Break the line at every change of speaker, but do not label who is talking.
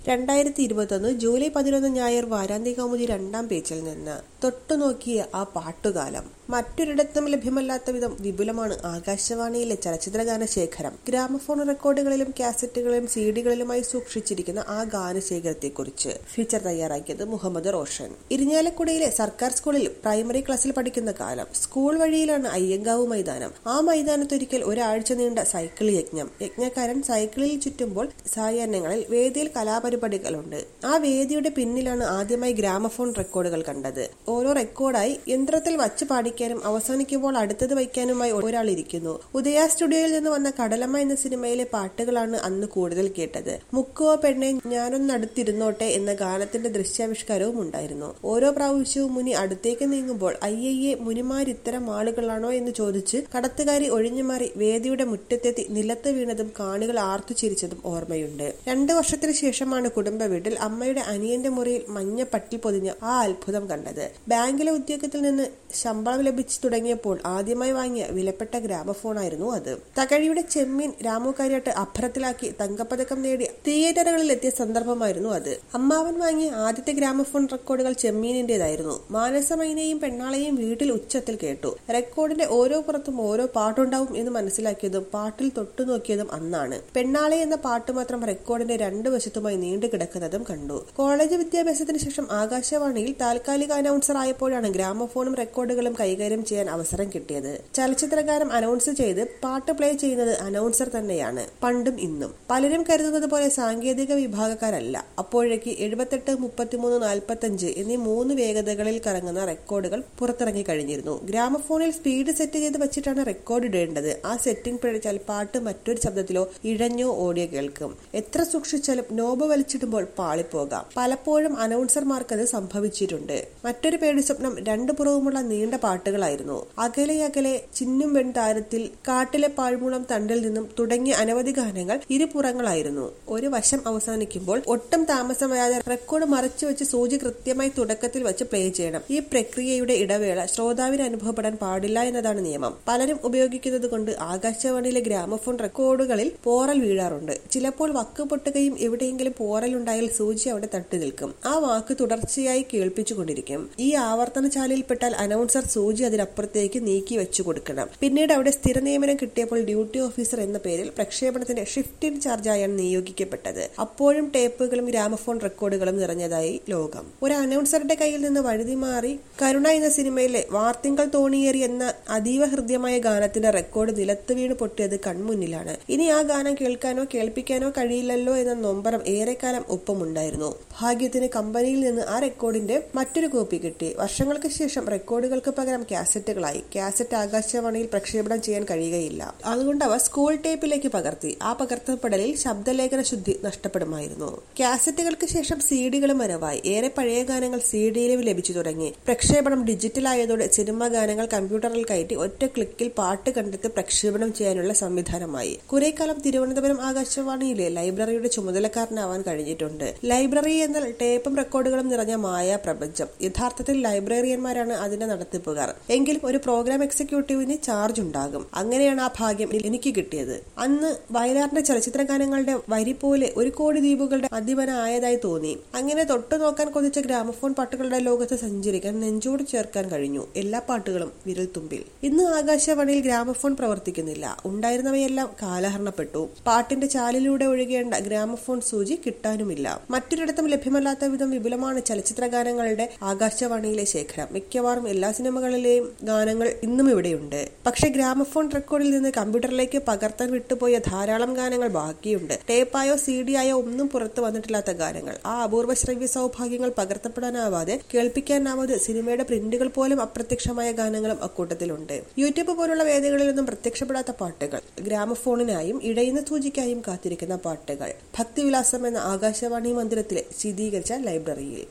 രണ്ടായിരത്തി ഇരുപത്തൊന്ന് ജൂലൈ പതിനൊന്ന് ഞായർ വാരാന്ത്യ കൗമുദി രണ്ടാം പേജിൽ നിന്ന് തൊട്ടുനോക്കിയ ആ പാട്ടുകാലം മറ്റൊരിടത്തും ലഭ്യമല്ലാത്ത വിധം വിപുലമാണ് ആകാശവാണിയിലെ ചലച്ചിത്രഗാന ശേഖരം ഗ്രാമഫോൺ റെക്കോർഡുകളിലും കാസറ്റുകളിലും സീഡികളിലുമായി സൂക്ഷിച്ചിരിക്കുന്ന ആ ഗാനശേഖരത്തെക്കുറിച്ച് ഫീച്ചർ തയ്യാറാക്കിയത് മുഹമ്മദ് റോഷൻ ഇരിഞ്ഞാലക്കുടയിലെ സർക്കാർ സ്കൂളിൽ പ്രൈമറി ക്ലാസ്സിൽ പഠിക്കുന്ന കാലം സ്കൂൾ വഴിയിലാണ് അയ്യങ്കാവ് മൈതാനം ആ മൈതാനത്തൊരിക്കൽ ഒരാഴ്ച നീണ്ട സൈക്കിൾ യജ്ഞം യജ്ഞക്കാരൻ സൈക്കിളിൽ ചുറ്റുമ്പോൾ സായാഹ്നങ്ങളിൽ വേദിയിൽ കലാപരിപാടികളുണ്ട് ആ വേദിയുടെ പിന്നിലാണ് ആദ്യമായി ഗ്രാമഫോൺ റെക്കോർഡുകൾ കണ്ടത് ഓരോ റെക്കോർഡായി യന്ത്രത്തിൽ വച്ച് പാടിക്കാനും അവസാനിക്കുമ്പോൾ അടുത്തത് വയ്ക്കാനുമായി ഒരാൾ ഇരിക്കുന്നു ഉദയ സ്റ്റുഡിയോയിൽ നിന്ന് വന്ന കടലമ്മ എന്ന സിനിമയിലെ പാട്ടുകളാണ് അന്ന് കൂടുതൽ കേട്ടത് മുക്കുവോ പെണ്ണെ ഞാനൊന്ന് അടുത്തിരുന്നോട്ടെ എന്ന ഗാനത്തിന്റെ ദൃശ്യാവിഷ്കാരവും ഉണ്ടായിരുന്നു ഓരോ പ്രാവശ്യവും മുനി അടുത്തേക്ക് നീങ്ങുമ്പോൾ അയ്യയ്യെ മുനിമാരിത്തരം ആളുകളാണോ എന്ന് ചോദിച്ച് കടത്തുകാരി ഒഴിഞ്ഞുമാറി വേദിയുടെ മുറ്റത്തെത്തി നിലത്ത് വീണതും കാണികൾ ആർത്തു ചിരിച്ചതും ഓർമ്മയുണ്ട് രണ്ടു വർഷത്തിനു ശേഷമാണ് കുടുംബ വീട്ടിൽ അമ്മയുടെ അനിയന്റെ മുറിയിൽ മഞ്ഞ പട്ടി പൊതിഞ്ഞ ആ അത്ഭുതം കണ്ടത് ബാങ്കിലെ ഉദ്യോഗത്തിൽ നിന്ന് ശമ്പളം ലഭിച്ചു തുടങ്ങിയപ്പോൾ ആദ്യമായി വാങ്ങിയ വിലപ്പെട്ട ഗ്രാമഫോണായിരുന്നു അത് തകഴിയുടെ ചെമ്മീൻ രാമു കാര്യാട്ട് അഭ്രത്തിലാക്കി തങ്കപ്പതക്കം നേടി തിയേറ്ററുകളിൽ എത്തിയ സന്ദർഭമായിരുന്നു അത് അമ്മാവൻ വാങ്ങിയ ആദ്യത്തെ ഗ്രാമഫോൺ റെക്കോർഡുകൾ ചെമ്മീനിന്റേതായിരുന്നു മാനസമൈനയും പെണ്ണാളെയും വീട്ടിൽ ഉച്ചത്തിൽ കേട്ടു റെക്കോർഡിന്റെ ഓരോ പുറത്തും ഓരോ പാട്ടുണ്ടാവും എന്ന് മനസ്സിലാക്കിയതും പാട്ടിൽ തൊട്ടുനോക്കിയതും അന്നാണ് പെണ്ണാളെ എന്ന പാട്ട് മാത്രം റെക്കോർഡിന്റെ രണ്ടു വശത്തുമായി നീണ്ടു കിടക്കുന്നതും കണ്ടു കോളേജ് വിദ്യാഭ്യാസത്തിന് ശേഷം ആകാശവാണിയിൽ താൽക്കാലിക അനൗൺസർ ആയപ്പോഴാണ് ഗ്രാമഫോണും റെക്കോർഡുകളും കൈകാര്യം ചെയ്യാൻ അവസരം കിട്ടിയത് ചലച്ചിത്രഗാനം അനൗൺസ് ചെയ്ത് പാട്ട് പ്ലേ ചെയ്യുന്നത് അനൗൺസർ തന്നെയാണ് പണ്ടും ഇന്നും പലരും കരുതുന്നത് പോലെ സാങ്കേതിക വിഭാഗക്കാരല്ല അപ്പോഴേക്ക് എഴുപത്തെട്ട് മുപ്പത്തിമൂന്ന് നാൽപ്പത്തഞ്ച് എന്നീ മൂന്ന് വേഗതകളിൽ കറങ്ങുന്ന റെക്കോർഡുകൾ പുറത്തിറങ്ങി കഴിഞ്ഞിരുന്നു ഗ്രാമഫോണിൽ സ്പീഡ് സെറ്റ് ചെയ്ത് വെച്ചിട്ടാണ് റെക്കോർഡ് ഇടേണ്ടത് ആ സെറ്റിംഗ് പിഴച്ചാൽ പാട്ട് മറ്റൊരു ശബ്ദത്തിലോ ഇഴഞ്ഞോ ഓടിയോ കേൾക്കും എത്ര സൂക്ഷിച്ചാലും നോബ് വലിച്ചിടുമ്പോൾ പാളിപ്പോകാം പലപ്പോഴും അനൗൺസർമാർക്ക് അത് സംഭവിച്ചിട്ടുണ്ട് മറ്റൊരു പേടി സ്വപ്നം രണ്ടു പുറവുമുള്ള നീണ്ട പാട്ടുകളായിരുന്നു അകലെ അകലെ ചിന്നും വെൺതാരത്തിൽ കാട്ടിലെ പാഴ്മുളം തണ്ടിൽ നിന്നും തുടങ്ങിയ അനവധി ഗാനങ്ങൾ ഇരുപുറങ്ങളായിരുന്നു ഒരു വശം അവസാനിക്കുമ്പോൾ ഒട്ടും താമസം വരാതെ റെക്കോർഡ് മറച്ചു വെച്ച് സൂചി കൃത്യമായി തുടക്കത്തിൽ വെച്ച് പ്ലേ ചെയ്യണം ഈ പ്രക്രിയയുടെ ഇടവേള ശ്രോതാവിന് അനുഭവപ്പെടാൻ പാടില്ല എന്നതാണ് നിയമം പലരും ഉപയോഗിക്കുന്നത് കൊണ്ട് ആകാശവാണിയിലെ ഗ്രാമഫോൺ റെക്കോർഡുകളിൽ പോറൽ വീഴാറുണ്ട് ചിലപ്പോൾ വക്ക് പൊട്ടുകയും എവിടെയെങ്കിലും പോറലുണ്ടായാൽ സൂചി അവിടെ തട്ടി നിൽക്കും ആ വാക്ക് തുടർച്ചയായി കേൾപ്പിച്ചുകൊണ്ടിരിക്കും ഈ ആവർത്തന ചാലിൽപ്പെട്ടാൽ അനൗൺസർ സൂചി അതിനപ്പുറത്തേക്ക് നീക്കി വെച്ചു കൊടുക്കണം പിന്നീട് അവിടെ സ്ഥിര നിയമനം കിട്ടിയപ്പോൾ ഡ്യൂട്ടി ഓഫീസർ എന്ന പേരിൽ പ്രക്ഷേപണത്തിന്റെ ഷിഫ്റ്റ് ഇൻ ചാർജായാണ് നിയോഗിക്കപ്പെട്ടത് അപ്പോഴും ടേപ്പുകളും ഗ്രാമഫോൺ റെക്കോർഡുകളും നിറഞ്ഞതായി ലോകം ഒരു അനൗൺസറുടെ കയ്യിൽ നിന്ന് വഴുതി മാറി കരുണ എന്ന സിനിമയിലെ വാർത്തിങ്കൾ തോണിയേറി എന്ന അതീവ ഹൃദ്യമായ ഗാനത്തിന്റെ റെക്കോർഡ് നിലത്ത് വീണ് പൊട്ടിയത് കൺമുന്നിലാണ് ഇനി ആ ഗാനം കേൾക്കാനോ കേൾപ്പിക്കാനോ കഴിയില്ലല്ലോ എന്ന നൊമ്പരം ഏറെക്കാലം ഒപ്പമുണ്ടായിരുന്നു ഭാഗ്യത്തിന് കമ്പനിയിൽ നിന്ന് ആ റെക്കോർഡിന്റെ മറ്റൊരു കോപ്പി കിട്ടി വർഷങ്ങൾക്ക് ശേഷം റെക്കോർഡുകൾക്ക് പകരം കാസറ്റുകളായി കാസറ്റ് ആകാശവാണിയിൽ പ്രക്ഷേപണം ചെയ്യാൻ കഴിയുകയില്ല അതുകൊണ്ട് അവ സ്കൂൾ ടേപ്പിലേക്ക് പകർത്തി ആ പകർത്തപ്പെടലിൽ ശബ്ദലേഖന ശുദ്ധി നഷ്ടപ്പെടുമായിരുന്നു കാസറ്റുകൾക്ക് ശേഷം സീഡികളും വരവായി ഏറെ പഴയ ഗാനങ്ങൾ സീഡിയിലും ലഭിച്ചു തുടങ്ങി പ്രക്ഷേപണം ഡിജിറ്റലായതോടെ സിനിമാ ഗാനങ്ങൾ കമ്പ്യൂട്ടറിൽ കയറ്റി ഒറ്റ ക്ലിക്കിൽ പാട്ട് കണ്ടെത്തി പ്രക്ഷേപണം ചെയ്യാനുള്ള സംവിധാനമായി കുറേക്കാലം തിരുവനന്തപുരം ആകാശവാണിയിലെ ലൈബ്രറിയുടെ ചുമതലക്കാരനാവാൻ കഴിഞ്ഞിട്ടുണ്ട് ലൈബ്രറി എന്നാൽ ടേപ്പും റെക്കോർഡുകളും നിറഞ്ഞ മായ പ്രപഞ്ചം യഥാർത്ഥത്തിൽ ലൈബ്രറിയന്മാരാണ് അതിന്റെ നടത്തിപ്പുകാർ എങ്കിലും ഒരു പ്രോഗ്രാം എക്സിക്യൂട്ടീവിന് ചാർജ് ഉണ്ടാകും അങ്ങനെയാണ് ആ ഭാഗ്യം എനിക്ക് കിട്ടിയത് അന്ന് വയലാറിന്റെ ചലച്ചിത്ര ഗാനങ്ങളുടെ വരി പോലെ ഒരു കോടി ദ്വീപുകളുടെ അധിപനായതായി തോന്നി അങ്ങനെ തൊട്ടു നോക്കാൻ കൊതിച്ച ഗ്രാമഫോൺ പാട്ടുകളുടെ ലോകത്ത് സഞ്ചരിക്കാൻ നെഞ്ചോട് ചേർക്കാൻ കഴിഞ്ഞു എല്ലാ പാട്ടുകളും വിരൽ തുമ്പിൽ ഇന്ന് ആകാശവാണിയിൽ ഗ്രാമഫോൺ പ്രവർത്തിക്കുന്നില്ല ഉണ്ടായിരുന്നവയെല്ലാം കാലഹരണപ്പെട്ടു പാട്ടിന്റെ ചാലിലൂടെ ഒഴുകേണ്ട ഗ്രാമഫോൺ സൂചി കിട്ടാനുമില്ല മറ്റൊരിടത്തും ലഭ്യമല്ലാത്ത വിധം വിപുലമാണ് ചലച്ചിത്ര ഗാനങ്ങളുടെ ആകാശവാണിയിലെ ശേഖരം മിക്കവാറും എല്ലാ സിനിമകളിലെയും ഗാനങ്ങൾ ഇന്നും ഇവിടെയുണ്ട് പക്ഷെ ഗ്രാമഫോൺ റെക്കോർഡിൽ നിന്ന് കമ്പ്യൂട്ടറിലേക്ക് പകർത്താൻ വിട്ടുപോയ ധാരാളം ഗാനങ്ങൾ ബാക്കിയുണ്ട് ടേപ്പായോ സി ഡി ആയോ ഒന്നും പുറത്തു വന്നിട്ടില്ലാത്ത ഗാനങ്ങൾ ആ അപൂർവ ശ്രവ്യ സൗഭാഗ്യങ്ങൾ പകർത്തപ്പെടാനാവാതെ കേൾപ്പിക്കാനാവാതെ സിനിമയുടെ പ്രിന്റുകൾ പോലും അപ്രത്യക്ഷമായ ഗാനങ്ങളും അക്കൂട്ടത്തിലുണ്ട് യൂട്യൂബ് പോലുള്ള വേദികളിലൊന്നും പ്രത്യക്ഷപ്പെടാത്ത പാട്ടുകൾ ഗ്രാമഫോണിനായും ഇടയുന്ന സൂചിക്കായും കാത്തിരിക്കുന്ന പാട്ടുകൾ ഭക്തിവിലാസം എന്ന ആകാശവാണി മന്ദിരത്തിലെ ശീതീകരിച്ച ലൈബ്രറിയിൽ